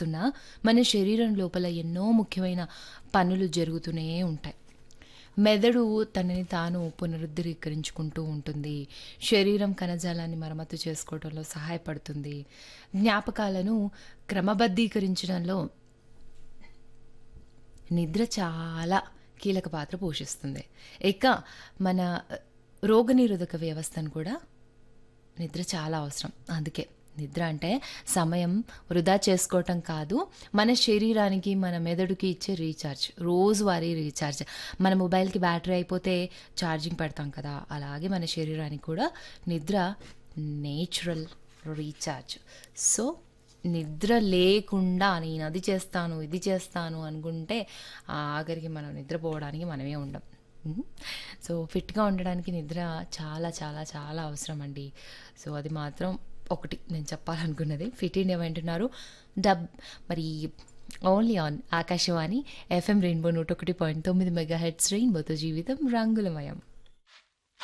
చేస్తున్నా మన శరీరం లోపల ఎన్నో ముఖ్యమైన పనులు జరుగుతూనే ఉంటాయి మెదడు తనని తాను పునరుద్ధరీకరించుకుంటూ ఉంటుంది శరీరం కణజాలాన్ని మరమ్మతు చేసుకోవడంలో సహాయపడుతుంది జ్ఞాపకాలను క్రమబద్ధీకరించడంలో నిద్ర చాలా కీలక పాత్ర పోషిస్తుంది ఇక మన రోగనిరోధక వ్యవస్థను కూడా నిద్ర చాలా అవసరం అందుకే నిద్ర అంటే సమయం వృధా చేసుకోవటం కాదు మన శరీరానికి మన మెదడుకి ఇచ్చే రీఛార్జ్ రోజువారీ రీఛార్జ్ మన మొబైల్కి బ్యాటరీ అయిపోతే ఛార్జింగ్ పెడతాం కదా అలాగే మన శరీరానికి కూడా నిద్ర నేచురల్ రీఛార్జ్ సో నిద్ర లేకుండా నేను అది చేస్తాను ఇది చేస్తాను అనుకుంటే ఆఖరికి మనం నిద్రపోవడానికి మనమే ఉండం మ్మ్. సో ఫిట్గా ఉండడానికి నిద్ర చాలా చాలా చాలా అవసరం అండి సో అది మాత్రం ఒకటి నేను చెప్పాలనుకున్నది ఫిట్ ఇండియా వింటున్నారు డబ్ మరి only on Akashvani FM rainbow నూట ఒకటి పాయింట్ తొమ్మిది మెగా హెడ్స్ రెయిన్బోతో జీవితం రంగులమయం